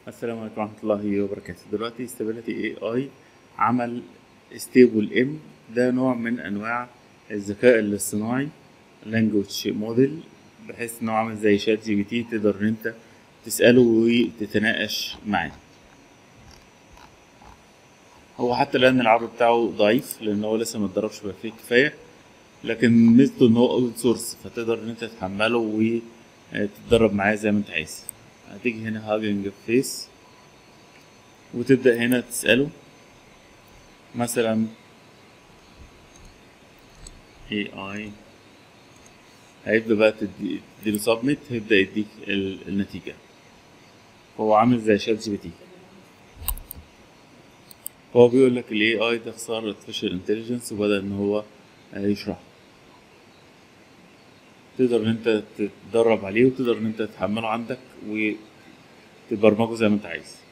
السلام عليكم ورحمة الله وبركاته دلوقتي استابيليتي اي اي عمل ستيبل ام ده نوع من انواع الذكاء الاصطناعي لانجوج موديل بحيث ان هو عامل زي شات جي بي تي تقدر ان انت تسأله وتتناقش معاه هو حتى الان العرض بتاعه ضعيف لان هو لسه متدربش بقى فيه كفاية لكن ميزته ان هو اوبن سورس فتقدر ان انت تحمله وتتدرب معاه زي ما انت عايز هتيجي هنا هاجنج فيس وتبدأ هنا تسأله مثلا AI هيبدأ بقى تدي- تديله سبميت هيبدأ يديك ال- النتيجة هو عامل زي شات جي بي تي هو بيقول لك ال AI ده اختصار artificial intelligence وبدأ إن هو آه، يشرح تقدر إن أنت تتدرب عليه وتقدر إن أنت تحمله عندك وتبرمجه زي ما أنت عايز